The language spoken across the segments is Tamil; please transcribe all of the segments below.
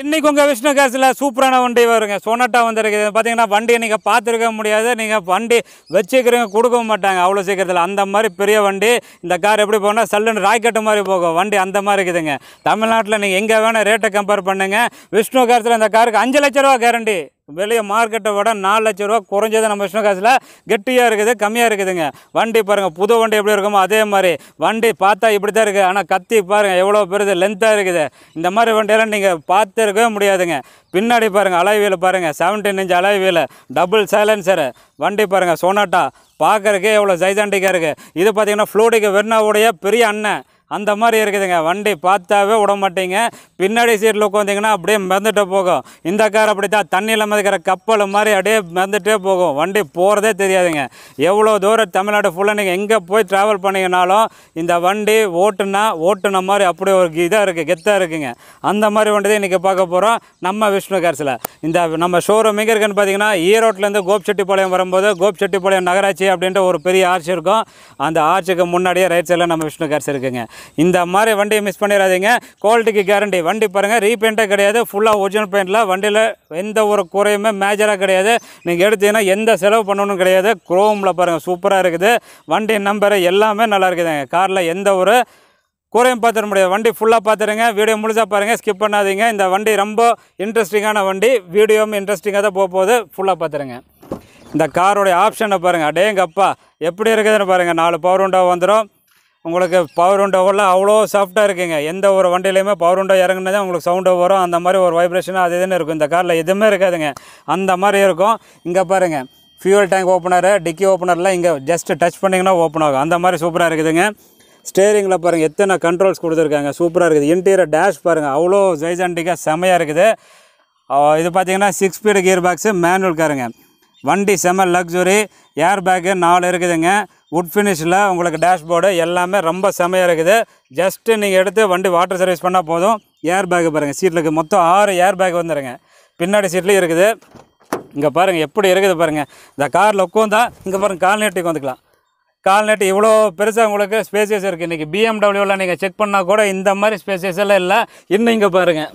இன்னைக்கு உங்கள் விஷ்ணு கேஸில் சூப்பரான வண்டி வருங்க சொனட்டா வந்திருக்குது பார்த்தீங்கன்னா வண்டியை நீங்கள் பார்த்துருக்க முடியாது நீங்கள் வண்டி வச்சுக்கிறவங்க கொடுக்கவும் மாட்டாங்க அவ்வளோ சீக்கிரத்தில் அந்த மாதிரி பெரிய வண்டி இந்த கார் எப்படி போனால் சல்லுன்னு ராக்கெட்டு மாதிரி போகும் வண்டி அந்த மாதிரி இருக்குதுங்க தமிழ்நாட்டில் நீங்கள் எங்கே வேணால் ரேட்டை கம்பேர் பண்ணுங்க விஷ்ணு காரத்தில் இந்த காருக்கு அஞ்சு லட்ச ரூபா கேரண்டி வெளியே மார்க்கெட்டை விட நாலு லட்ச ரூபா குறைஞ்சது நம்ம விஷ்ணு காசில் கெட்டியாக இருக்குது கம்மியாக இருக்குதுங்க வண்டி பாருங்கள் புது வண்டி எப்படி இருக்குமோ அதே மாதிரி வண்டி பார்த்தா இப்படி தான் இருக்குது ஆனால் கத்தி பாருங்கள் எவ்வளோ பெருது லென்த்தாக இருக்குது இந்த மாதிரி வண்டியெல்லாம் நீங்கள் பார்த்துருக்கவே முடியாதுங்க பின்னாடி பாருங்கள் அலைவியல் பாருங்கள் seventeen inch alloy wheel double silencer வண்டி பாருங்கள் சோனாட்டா பார்க்குறக்கே எவ்வளோ ஜைதாண்டிக்காக இருக்குது இது பார்த்தீங்கன்னா ஃப்ளூடிக்கு வெர்னாவுடைய பெரிய அண்ணன் அந்த மாதிரி இருக்குதுங்க வண்டி பார்த்தாவே விட மாட்டீங்க பின்னாடி சீட்டில் உட்காந்திங்கன்னா அப்படியே மிதந்துட்டு போகும் இந்த கார் அப்படி தான் தண்ணியில் மிதக்கிற கப்பல் மாதிரி அப்படியே மிதந்துட்டே போகும் வண்டி போகிறதே தெரியாதுங்க எவ்வளோ தூரம் தமிழ்நாடு ஃபுல்லாக நீங்கள் எங்கே போய் ட்ராவல் பண்ணீங்கனாலும் இந்த வண்டி ஓட்டுனா ஓட்டுன மாதிரி அப்படியே ஒரு இதாக இருக்குது கெத்தாக இருக்குங்க அந்த மாதிரி வண்டி தான் இன்றைக்கி பார்க்க போகிறோம் நம்ம விஷ்ணு கார்ஸில் இந்த நம்ம ஷோரூம் எங்கே இருக்குன்னு பார்த்தீங்கன்னா ஈரோட்லேருந்து கோபிச்செட்டிப்பாளையம் வரும்போது கோபிச்செட்டிப்பாளையம் நகராட்சி அப்படின்ற ஒரு பெரிய ஆர்ச் இருக்கும் அந்த ஆர்ச்சுக்கு முன்னாடியே ரைட் சைடில் நம்ம விஷ்ணு கார்ஸ் இருக்குங்க இந்த மாதிரி வண்டியை மிஸ் பண்ணிடாதீங்க குவாலிட்டிக்கு கேரண்டி வண்டி பாருங்கள் ரீபெயிண்ட்டே கிடையாது ஃபுல்லாக ஒரிஜினல் பெயிண்டில் வண்டியில் எந்த ஒரு குறையுமே மேஜராக கிடையாது நீங்கள் எடுத்தீங்கன்னா எந்த செலவு பண்ணணும் கிடையாது குரோமில் பாருங்கள் சூப்பராக இருக்குது வண்டி நம்பர் எல்லாமே நல்லா இருக்குதுங்க காரில் எந்த ஒரு குறையும் பார்த்துட முடியாது வண்டி ஃபுல்லாக பார்த்துருங்க வீடியோ முழுசாக பாருங்கள் ஸ்கிப் பண்ணாதீங்க இந்த வண்டி ரொம்ப இன்ட்ரெஸ்டிங்கான வண்டி வீடியோவும் இன்ட்ரெஸ்டிங்காக தான் போக போகுது ஃபுல்லாக பார்த்துருங்க இந்த காரோடைய ஆப்ஷனை பாருங்கள் அடேங்கப்பா எப்படி இருக்குதுன்னு பாருங்கள் நாலு பவர் உண்டா வந்துடும் உங்களுக்கு பவர் உண்டோவெல்லாம் அவ்வளோ சாஃப்டாக இருக்குங்க எந்த ஒரு வண்டியிலையுமே பவர் உண்டோ இறங்குனதே உங்களுக்கு சவுண்டு வரும் அந்த மாதிரி ஒரு வைப்ரேஷன் அது இதுன்னு இருக்கும் இந்த காரில் எதுவுமே இருக்காதுங்க அந்த மாதிரி இருக்கும் இங்கே பாருங்கள் ஃபியூல் டேங்க் ஓப்பனரு டிக்கி ஓப்பனர்லாம் இங்கே ஜஸ்ட் டச் பண்ணிங்கன்னா ஓப்பன் ஆகும் அந்த மாதிரி சூப்பராக இருக்குதுங்க ஸ்டேரிங்கில் பாருங்கள் எத்தனை கண்ட்ரோல்ஸ் கொடுத்துருக்காங்க சூப்பராக இருக்குது இன்டீரியர் டேஷ் பாருங்கள் அவ்வளோ ஜைஜாண்டிக்காக செமையாக இருக்குது ஆ, இது பார்த்தீங்கன்னா six speed gear box manual காருங்க வண்டி செம லக்ஸுரி ஏர் பேக்கு நாலு இருக்குதுங்க உட் ஃபினிஷில் உங்களுக்கு டேஷ்போர்டு எல்லாமே ரொம்ப செமையாக இருக்குது ஜஸ்ட்டு நீங்கள் எடுத்து வண்டி வாட்டர் சர்வீஸ் பண்ணால் போதும் ஏர் பேக்கு பாருங்கள் சீட்டில் இருக்குது மொத்தம் ஆறு ஏர் பேக் வந்துடுங்க பின்னாடி சீட்லேயும் இருக்குது இங்கே பாருங்கள் எப்படி இருக்குது பாருங்கள் இந்த காரில் உட்காந்தா இங்கே பாருங்கள் கால் நீட்டுக்கு வந்துக்கலாம் கால் நீட்டு இவ்வளோ பெருசாக உங்களுக்கு ஸ்பேசியஸ் இருக்குது இன்றைக்கி பிஎம்டபிள்யூவில் நீங்கள் செக் பண்ணால் கூட இந்த மாதிரி ஸ்பேசியஸ் எல்லாம் இல்லை இன்னும் இங்கே பாருங்கள்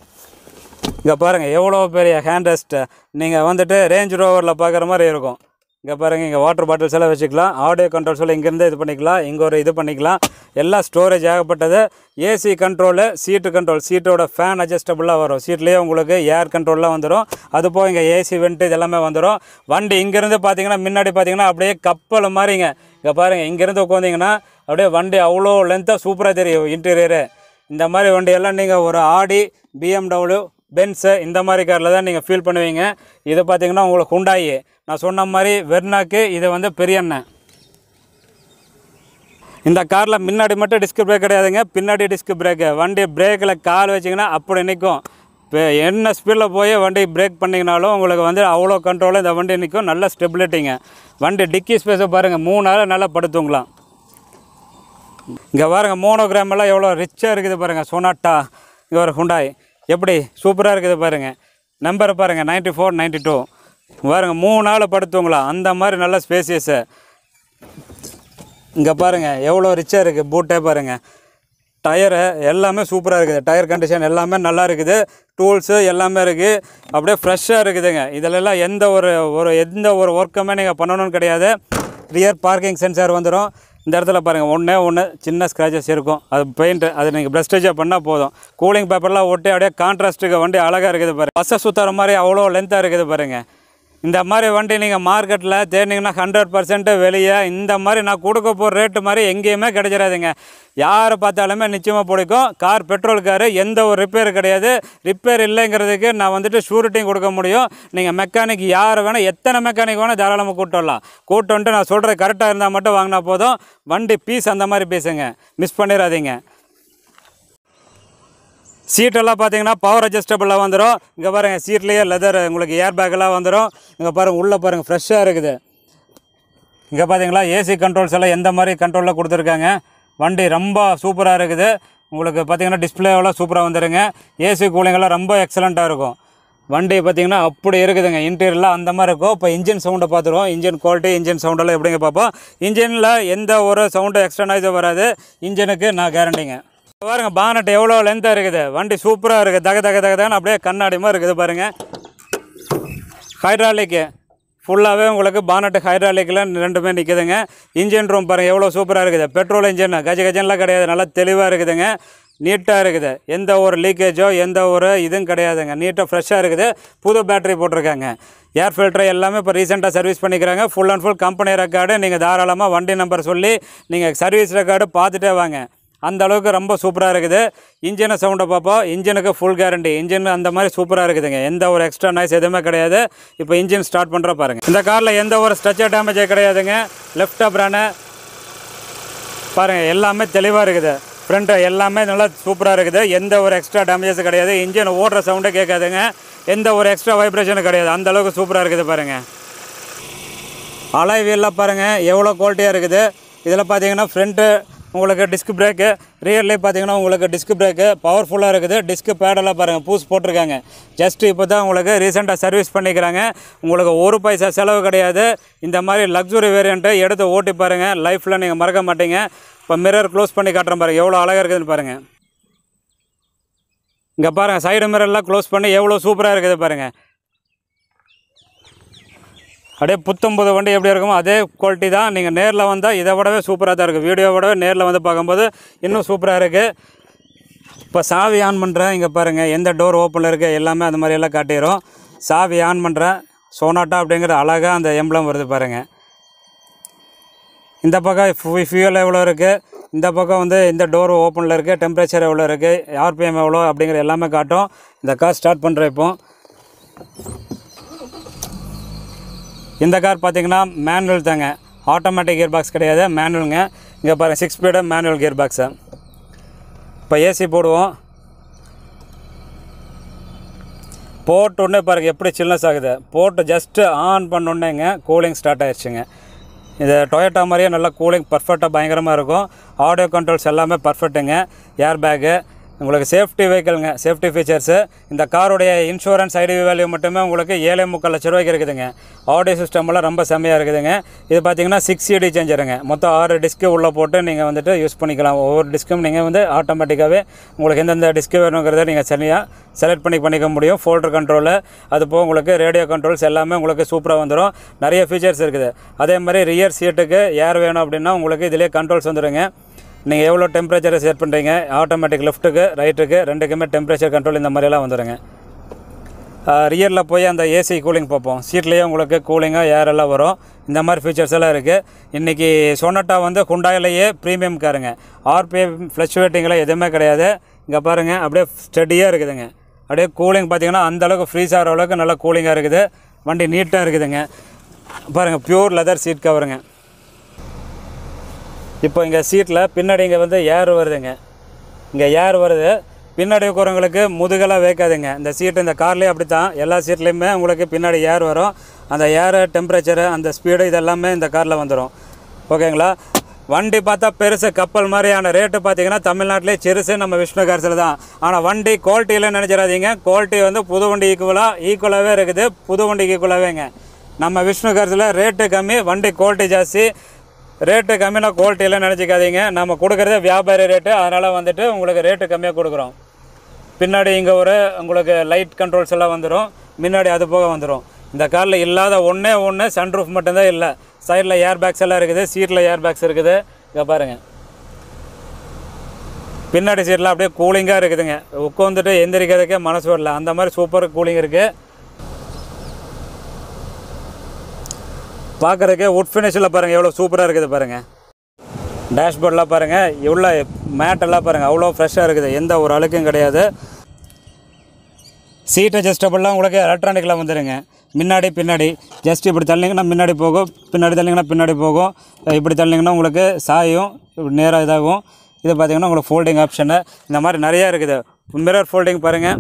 இங்கே பாருங்கள் எவ்வளோ பெரிய ஹேண்ட் ரெஸ்ட்டு நீங்கள் வந்துட்டு ரேஞ்ச் ரோவரில் பார்க்குற மாதிரி இருக்கும் இங்கே பாருங்கள் இங்கே வாட்டர் பாட்டில்ஸ் எல்லாம் வச்சுக்கலாம் ஆடியோ கண்ட்ரோல்ஸ் எல்லாம் இங்கேருந்து இது பண்ணிக்கலாம் இங்கே ஒரு இது பண்ணிக்கலாம் எல்லாம் ஸ்டோரேஜ் ஆகப்பட்டது ஏசி கண்ட்ரோலு சீட்டு கண்ட்ரோல் சீட்டோட ஃபேன் அட்ஜஸ்டபுளாக வரும் சீட்லேயே உங்களுக்கு ஏர் கண்ட்ரோல்லாம் வந்துடும் அது போக இங்கே ஏசி வெண்ட்டு இது எல்லாமே வந்துடும் வண்டி இங்கேருந்து பார்த்தீங்கன்னா முன்னாடி பார்த்தீங்கன்னா அப்படியே கப்பல் மாதிரிங்க இங்கே பாருங்கள் இங்கேருந்து உட்காந்திங்கன்னா அப்படியே வண்டி அவ்வளோ லென்த்தாக சூப்பராக தெரியும் இன்டீரியரு இந்த மாதிரி வண்டியெல்லாம் நீங்கள் ஒரு ஆடி பிஎம்டபிள்யூ பென்ஸு இந்த மாதிரி காரில் தான் நீங்கள் ஃபீல் பண்ணுவீங்க இது பார்த்தீங்கன்னா உங்களுக்கு ஹுண்டாயி நான் சொன்ன மாதிரி வெர்னாக்கு இது வந்து பெரிய எண்ணெய் இந்த காரில் முன்னாடி மட்டும் டிஸ்க் பிரேக் கிடையாதுங்க பின்னாடி டிஸ்க் பிரேக்கு வண்டி பிரேக்கில் கால் வச்சிங்கன்னா அப்படி நிற்கும் இப்போ என்ன ஸ்பீடில் போய் வண்டி பிரேக் பண்ணிங்கனாலும் உங்களுக்கு வந்து அவ்வளோ கண்ட்ரோலாக இந்த வண்டி நிற்கும் நல்ல ஸ்டெபிலிட்டிங்க வண்டி டிக்கி ஸ்பேஸை பாருங்கள் மூணு நாள் நல்லா படுத்துங்களாம் இங்கே பாருங்கள் மோனோகிராம் எல்லாம் எவ்வளோ ரிச்சாக இருக்குது பாருங்கள் சொனாட்டா இங்கே ஒரு ஹுண்டாய் எப்படி சூப்பராக இருக்குது பாருங்கள் நம்பரை பாருங்கள் நைன்ட்டி ஃபோர் நைன்ட்டி டூ பாருங்கள் மூணு நாள் படுத்துவங்களா அந்த மாதிரி நல்ல ஸ்பேசியஸு இங்கே பாருங்கள் எவ்வளோ ரிச்சாக இருக்குது பூட்டே பாருங்கள் டயரு எல்லாமே சூப்பராக இருக்குது டயர் கண்டிஷன் எல்லாமே நல்லா இருக்குது டூல்ஸு எல்லாமே இருக்குது அப்படியே ஃப்ரெஷ்ஷாக இருக்குதுங்க இதிலெல்லாம் எந்த ஒரு ஒரு எந்த ஒரு ஒர்க்குமே நீங்கள் பண்ணணும்னு கிடையாது ரியர் பார்க்கிங் சென்சார் வந்துடும் இந்த இடத்துல பாருங்கள் ஒன்றே ஒன்று சின்ன ஸ்க்ராச்சஸ் இருக்கும் அது பெயிண்ட்டு அது நீங்கள் ப்ரெஸ்டேஜாக பண்ணால் போதும் கூலிங் பேப்பர்லாம் ஒட்டி அப்படியே கான்ட்ராஸ்ட்டுக்கு வண்டி அழகாக இருக்குது பாருங்கள் பஸ்ஸை சுற்றுற மாதிரி அவ்வளோ லென்த்தாக இருக்குது பாருங்கள் இந்த மாதிரி வண்டி நீங்கள் மார்க்கெட்டில் தேடினீங்கன்னா ஹண்ட்ரட் பர்சன்ட் வெளியே இந்த மாதிரி நான் கொடுக்க போகிற ரேட்டு மாதிரி எங்கேயுமே கிடைச்சிடாதுங்க யாரை பார்த்தாலுமே நிச்சயமாக பிடிக்கும் கார் பெட்ரோல் காரு எந்த ஒரு ரிப்பேர் கிடையாது ரிப்பேர் இல்லைங்கிறதுக்கு நான் வந்துட்டு ஷூரிட்டிங் கொடுக்க முடியும் நீங்கள் மெக்கானிக் யார் வேணால் எத்தனை மெக்கானிக் வேணால் தாராளமாக கூட்டு வரலாம் கூட்டு வந்துட்டு நான் சொல்கிறது கரெக்டாக இருந்தால் மட்டும் வாங்கினா போதும் வண்டி பீஸ் அந்த மாதிரி பீஸுங்க மிஸ் பண்ணிடாதீங்க சீட்டெல்லாம் பார்த்தீங்கன்னா பவர் அட்ஜஸ்டபிளாக வந்துடும் இங்கே பாருங்கள் சீட்லேயே லெதர் உங்களுக்கு ஏர் பேக்கெல்லாம் வந்துடும் இங்கே பாருங்கள் உள்ளே பாருங்கள் ஃப்ரெஷ்ஷாக இருக்குது இங்கே பார்த்தீங்களா ஏசி கண்ட்ரோல்ஸ் எல்லாம் எந்த மாதிரி கண்ட்ரோலில் கொடுத்துருக்காங்க வண்டி ரொம்ப சூப்பராக இருக்குது உங்களுக்கு பார்த்தீங்கன்னா டிஸ்பிளேவெல்லாம் சூப்பராக வந்துடுங்க ஏசி கூலிங்கெல்லாம் ரொம்ப எக்ஸலண்ட்டாக இருக்கும் வண்டி பார்த்தீங்கன்னா அப்படி இருக்குதுங்க இன்டீரியர்லாம் அந்த மாதிரி இருக்கும் இப்போ இன்ஜின் சவுண்டை பார்த்துருவோம் இன்ஜின் குவாலிட்டி இன்ஜின் சவுண்டெல்லாம் எப்படிங்க பார்ப்போம் இன்ஜினில் எந்த ஒரு சவுண்டும் எக்ஸ்ட்ரா நாய்ஸும் வராது இன்ஜினுக்கு நான் கேரண்டிங்க பாருங்க பானட் எவ்வளோ லென்த்தாக இருக்குது வண்டி சூப்பராக இருக்குது தக தக தகன்னு அப்படியே கண்ணாடி மாதிரி இருக்குது பாருங்கள் ஹைட்ராலிக்கு ஃபுல்லாகவே உங்களுக்கு பானட்டு ஹைட்ராலிக்கில் ரெண்டுமே நிற்குதுங்க இன்ஜின் ரூம் பாருங்கள் எவ்வளோ சூப்பராக இருக்குது பெட்ரோல் இன்ஜின் கஜ கஜன்லாம் கிடையாது நல்லா தெளிவாக இருக்குதுங்க நீட்டாக இருக்குது எந்த ஒரு லீக்கேஜோ எந்த ஒரு இதுவும் கிடையாதுங்க நீட்டாக ஃப்ரெஷ்ஷாக இருக்குது புது பேட்டரி போட்டிருக்காங்க ஏர் ஃபில்டர் எல்லாமே இப்போ ரீசெண்டாக சர்வீஸ் பண்ணிக்கிறாங்க full and full company record நீங்கள் தாராளமாக வண்டி நம்பர் சொல்லி நீங்கள் சர்வீஸ் ரெக்கார்டு பார்த்துட்டே வாங்க அந்த அளவுக்கு ரொம்ப சூப்பராக இருக்குது இன்ஜினை சவுண்டை பார்ப்போம் இன்ஜினுக்கு ஃபுல் கேரண்டி இன்ஜின் அந்த மாதிரி சூப்பராக இருக்குதுங்க எந்த ஒரு எக்ஸ்ட்ரா நாய்ஸ் எதுவுமே கிடையாது இப்போ இன்ஜின் ஸ்டார்ட் பண்ணுற பாருங்க இந்த காரில் எந்த ஒரு ஸ்ட்ரக்சர் டேமேஜே கிடையாதுங்க லெஃப்ட் அப்ரானு பாருங்கள் எல்லாமே தெளிவாக இருக்குது ஃப்ரண்ட்டு எல்லாமே நல்லா சூப்பராக இருக்குது எந்த ஒரு எக்ஸ்ட்ரா டேமேஜஸ் கிடையாது இன்ஜின் ஓடுற சவுண்டே கேட்காதுங்க எந்த ஒரு எக்ஸ்ட்ரா வைப்ரேஷனும் கிடையாது அந்த அளவுக்கு சூப்பராக இருக்குது பாருங்கள் அலாய் வீல்லாம் பாருங்கள் எவ்வளோ குவாலிட்டியாக இருக்குது இதில் பார்த்தீங்கன்னா ஃப்ரண்ட்டு உங்களுக்கு டிஸ்க் பிரேக்கு ரியர்லேயே பார்த்தீங்கன்னா உங்களுக்கு டிஸ்க் பிரேக்கு பவர்ஃபுல்லாக இருக்குது டிஸ்க் பேடெல்லாம் பாருங்கள் பூஸ் போட்டிருக்காங்க ஜஸ்ட் இப்போ தான் உங்களுக்கு ரீசெண்டாக சர்வீஸ் பண்ணிக்கிறாங்க உங்களுக்கு ஒரு பைசா செலவு கிடையாது இந்த மாதிரி லக்ஸுரி வேரியண்ட்டை எடுத்து ஓட்டி பாருங்கள் லைஃப்பில் நீங்கள் மறக்க மாட்டீங்க இப்போ மிரர் க்ளோஸ் பண்ணி காட்டுறேன் பாருங்கள் எவ்வளோ அழகாக இருக்குதுன்னு பாருங்கள் இங்கே பாருங்கள் சைடு மிரர்லாம் க்ளோஸ் பண்ணி எவ்வளோ சூப்பராக இருக்குது பாருங்கள் அப்படியே புத்தம்புது வண்டி எப்படி இருக்குமோ அதே குவாலிட்டி தான் நீங்கள் நேரில் வந்தால் இதை விடவே சூப்பராக தான் இருக்குது வீடியோ விடவே நேரில் வந்து பார்க்கும்போது இன்னும் சூப்பராக இருக்குது இப்போ சாவி ஆன் பண்ணுறேன் இங்கே பாருங்கள் எந்த டோர் ஓப்பனில் இருக்குது எல்லாமே அந்த மாதிரி எல்லாம் காட்டிடும் சாவி ஆன் பண்ணுறேன் சோனாட்டா அப்படிங்கிறது அழகாக அந்த எம்பளம் வருது பாருங்கள் இந்த பக்கம் ஃபியூல் எவ்வளோ இருக்குது இந்த பக்கம் வந்து இந்த டோர் ஓப்பனில் இருக்குது டெம்பரேச்சர் எவ்வளோ இருக்குது ஆர்பிஎம் எவ்வளோ அப்படிங்கிற எல்லாமே காட்டும் இந்த கார் ஸ்டார்ட் பண்ணுறேன் இப்போ இந்த கார் பார்த்தீங்கன்னா மேனுவல் தாங்க ஆட்டோமேட்டிக் கியர் பாக்ஸ் கிடையாது மேனுவலுங்க இங்கே பாருங்கள் six speed manual gear box இப்போ ஏசி போடுவோம் போட்ட உடனே பாருங்கள் எப்படி சில்னஸ் ஆகுது போட்டு ஜஸ்ட்டு ஆன் பண்ணோடனேங்க கூலிங் ஸ்டார்ட் ஆயிடுச்சுங்க இது டொயோட்டா மாதிரியே நல்லா கூலிங் பர்ஃபெக்டாக பயங்கரமாக இருக்கும் ஆடியோ கண்ட்ரோல்ஸ் எல்லாமே பர்ஃபெக்ட்டுங்க ஏர் பேக்கு உங்களுக்கு சேஃப்டி வெஹிக்கிள்ங்க சேஃப்டி ஃபீச்சர்ஸு இந்த காருடைய இன்சூரன்ஸ் ஐடி வேல்யூ மட்டுமே உங்களுக்கு ஏழே முக்கால் லட்ச ரூபாய்க்கு இருக்குதுங்க ஆடியோ சிஸ்டம்லாம் ரொம்ப செம்மையாக இருக்குதுங்க இது பார்த்தீங்கன்னா சிக்ஸ் சிடி சேஞ்சருங்க மொத்தம் ஆறு டிஸ்க்கு உள்ளே போட்டு நீங்கள் வந்துட்டு யூஸ் பண்ணிக்கலாம் ஒவ்வொரு டிஸ்க்கும் நீங்கள் வந்து ஆட்டோமேட்டிக்காகவே உங்களுக்கு எந்தெந்த டிஸ்க்கு வேணுங்கிறத நீங்கள் சரியாக செலக்ட் பண்ணி பண்ணிக்க முடியும் ஃபோல்டர் கண்ட்ரோலு அது போக உங்களுக்கு ரேடியோ கண்ட்ரோல்ஸ் எல்லாமே உங்களுக்கு சூப்பராக வந்துடும் நிறைய ஃபீச்சர்ஸ் இருக்குது அதே மாதிரி ரியர் சீட்டுக்கு ஏர் வேணும் அப்படின்னா உங்களுக்கு இதிலே கண்ட்ரோல்ஸ் வந்துடுங்க நீங்கள் எவ்வளோ டெம்பரேச்சரை செட் பண்ணுறீங்க ஆட்டோமேட்டிக் லெஃப்ட்டுக்கு ரைட்டுக்கு ரெண்டுக்குமே டெம்பரேச்சர் கண்ட்ரோல் இந்த மாதிரியெல்லாம் வந்துடுங்க ரியரில் போய் அந்த ஏசி கூலிங் பார்ப்போம் சீட்லேயே உங்களுக்கு கூலிங்காக ஏர் எல்லாம் வரும் இந்த மாதிரி ஃபீச்சர்ஸ் எல்லாம் இருக்குது இன்றைக்கி சொனட்டா வந்து குண்டாயிலேயே ப்ரீமியம் காருங்க ஆர்பிஎம் ஃப்ளக்சுவேட்டிங்கில் எதுவுமே கிடையாது இங்கே பாருங்கள் அப்படியே ஸ்டெடியாக இருக்குதுங்க அப்படியே கூலிங் பார்த்தீங்கன்னா அந்தளவுக்கு ஃப்ரீஸ் ஆகிற அளவுக்கு நல்லா கூலிங்காக இருக்குது வண்டி நீட்டாக இருக்குதுங்க பாருங்கள் பியூர் லெதர் சீட் கவருங்க இப்போ இங்கே சீட்டில் பின்னாடி இங்கே வந்து ஏர் வருதுங்க இங்கே ஏர் வருது பின்னாடி உட்காரவங்களுக்கு முதுகெல்லாம் வைக்காதுங்க இந்த சீட்டு இந்த கார்லேயே அப்படி தான் எல்லா சீட்லேயுமே உங்களுக்கு பின்னாடி ஏர் வரும் அந்த ஏரு டெம்பரேச்சரு அந்த ஸ்பீடு இதெல்லாமே இந்த காரில் வந்துடும் ஓகேங்களா வண்டி பார்த்தா பெருசு கப்பல் மாதிரியான ரேட்டு பார்த்தீங்கன்னா தமிழ்நாட்டிலே சிறுசு நம்ம விஷ்ணு கார்ஸில் தான் ஆனால் வண்டி குவாலிட்டியில் நினச்சிடாதீங்க குவாலிட்டி வந்து புது வண்டி ஈக்குவலாக ஈக்குவலாகவே இருக்குது புது வண்டிக்கு ஈக்குவலாகவேங்க நம்ம விஷ்ணு கார்ஸில் ரேட்டு கம்மி வண்டி குவாலிட்டி ஜாஸ்தி ரேட்டு கம்மினா குவாலிட்டியெல்லாம் நினச்சிக்காதீங்க நம்ம கொடுக்குறதே வியாபாரி ரேட்டு அதனால் வந்துட்டு உங்களுக்கு ரேட்டு கம்மியாக கொடுக்குறோம் பின்னாடி இங்கே ஒரு உங்களுக்கு லைட் கண்ட்ரோல்ஸ் எல்லாம் வந்துடும் முன்னாடி அது போக வந்துடும் இந்த காரில் இல்லாத ஒன்றே ஒன்று சன்ரூஃப் மட்டும்தான் இல்லை சைடில் ஏர் பேக்ஸ் எல்லாம் இருக்குது சீட்டில் ஏர் பேக்ஸ் இருக்குது இங்கே பாருங்கள் பின்னாடி சீட்லாம் அப்படியே கூலிங்காக இருக்குதுங்க உட்காந்துட்டு எந்திரிக்கிறதுக்கே மனசு வரல அந்த மாதிரி சூப்பர் கூலிங் இருக்குது பார்க்குறதுக்கே உட் ஃபினிஷில் பாருங்கள் எவ்வளோ சூப்பராக இருக்குது பாருங்கள் டேஷ்போர்டெலாம் பாருங்கள் எவ்வளோ மேட்டெல்லாம் பாருங்கள் அவ்வளோ ஃப்ரெஷ்ஷாக இருக்குது எந்த ஒரு அழுக்கும் கிடையாது சீட் அட்ஜஸ்டபுள்லாம் உங்களுக்கு எலக்ட்ரானிக்கில் வந்துடுங்க முன்னாடி பின்னாடி ஜஸ்ட் இப்படி தள்ளிங்கன்னா முன்னாடி போகும் பின்னாடி தள்ளிங்கன்னா பின்னாடி போகும் இப்படி தள்ளிங்கன்னா உங்களுக்கு சாயும் இப்படி நேராக இதாகும் இது பார்த்தீங்கன்னா உங்களுக்கு ஃபோல்டிங் ஆப்ஷனு இந்த மாதிரி நிறையா இருக்குது மிரர் ஃபோல்டிங் பாருங்கள்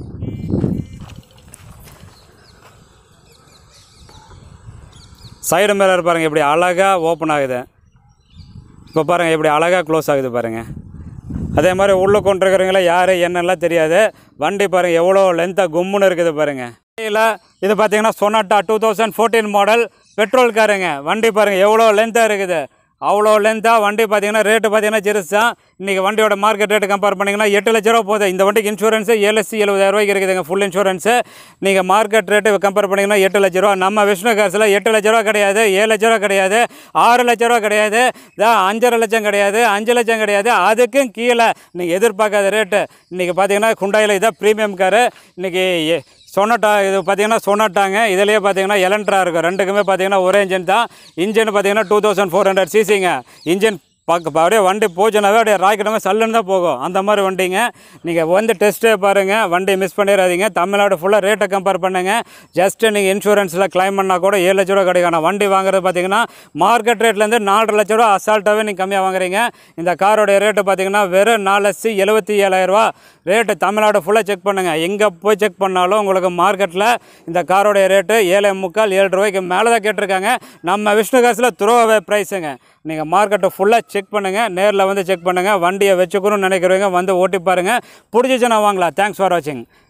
சைடு மிரர் பாருங்கள் இப்படி அழகாக ஓப்பன் ஆகுது இப்போ பாருங்கள் இப்படி அழகாக க்ளோஸ் ஆகுது பாருங்கள் அதே மாதிரி உள்ளே கொண்டிருக்கிறவங்கள யார் என்னெல்லாம் தெரியாது வண்டி பாருங்கள் எவ்வளோ லென்த்தாக கும்முன்னு இருக்குது பாருங்கள் இல்லை இது பார்த்தீங்கன்னா Sonata two thousand fourteen model petrol காருங்க வண்டி பாருங்கள் எவ்வளோ லென்த்தாக இருக்குது அவ்வளோ லென்த்தாக வண்டி பார்த்தீங்கன்னா ரேட்டு பார்த்தீங்கன்னா சிறுசா இன்றைக்கி வண்டியோட மார்க்கெட் ரேட்டு கம்பேர் பண்ணிங்கன்னா எட்டு லட்ச ரூபா போகுது இந்த வண்டிக்கு இன்சூரன்ஸு ஏழு லட்சம் எழுபதாயிரம் ரூபாய்க்கு இருக்குதுங்க ஃபுல் இன்சூரன்ஸு நீங்கள் மார்க்கெட் ரேட்டு கம்பேர் பண்ணிங்கன்னா எட்டு லட்ச ரூபா நம்ம விஷ்ணு காசில் எட்டு லட்ச ரூபா கிடையாது ஏழு லட்ச ரூபா கிடையாது ஆறு லட்ச ரூபா கிடையாது தான் அஞ்சரை லட்சம் கிடையாது அஞ்சு லட்சம் கிடையாது அதுக்கும் கீழே நீங்கள் எதிர்பார்க்காத ரேட்டு இன்றைக்கி பார்த்தீங்கன்னா குண்டாயில் இதான் ப்ரீமியம் காரு இன்றைக்கி சொனட்டா இது பார்த்தீங்கன்னா சொனட்டாங்க இதுலேயே பார்த்தீங்கன்னா எலன்ட்ரா இருக்கும் ரெண்டுக்குமே பார்த்தீங்கன்னா ஒரே இன்ஜின் தான் இன்ஜின் பார்த்தீங்கன்னா டூ தௌசண்ட் ஃபோர் ஹண்ட்ரட் சிசிங்க இன்ஜின் பார்க்க அப்படியே வண்டி போச்சுனாவே அப்படியே ராக்கெட்டுமே சல்லுன்னு தான் போகும் அந்த மாதிரி வண்டிங்க நீங்கள் வந்து டெஸ்ட்டே பாருங்கள் வண்டி மிஸ் பண்ணிடாதீங்க தமிழ்நாடு ஃபுல்லாக ரேட்டை கம்பேர் பண்ணுங்கள் ஜஸ்ட்டு நீங்கள் இன்சூரன்ஸில் க்ளைம் பண்ணால் கூட ஏழு லட்ச ரூபா கிடைக்கும் ஆனால் வண்டி வாங்குறது பார்த்தீங்கன்னா மார்க்கெட் ரேட்லேருந்து நாலரை லட்ச ரூபா அசால்ட்டாகவே நீங்கள் கம்மியாக வாங்குறீங்க இந்த காரோடைய ரேட்டு பார்த்தீங்கன்னா வெறும் நாலு லட்சத்தி எழுபத்தி ஏழாயிரரூவா ரேட்டு தமிழ்நாடு ஃபுல்லாக செக் பண்ணுங்கள் எங்கே போய் செக் பண்ணாலும் உங்களுக்கு மார்க்கெட்டில் இந்த காரோடைய ரேட்டு ஏழை முக்கால் ஏழு ரூபாய்க்கு மேலே தான் கேட்டிருக்காங்க நம்ம விஷ்ணு காசில் துரோவே ப்ரைஸுங்க நீங்கள் மார்க்கெட்டை ஃபுல்லாக செக் பண்ணுங்கள் நேரில் வந்து செக் பண்ணுங்கள் வண்டியை வச்சுக்கணும்னு நினைக்கிறவங்க வந்து ஓட்டி பாருங்கள் பிடிச்சிச்சுன்னா வாங்கலாம் தேங்க்ஸ் ஃபார் வாட்சிங்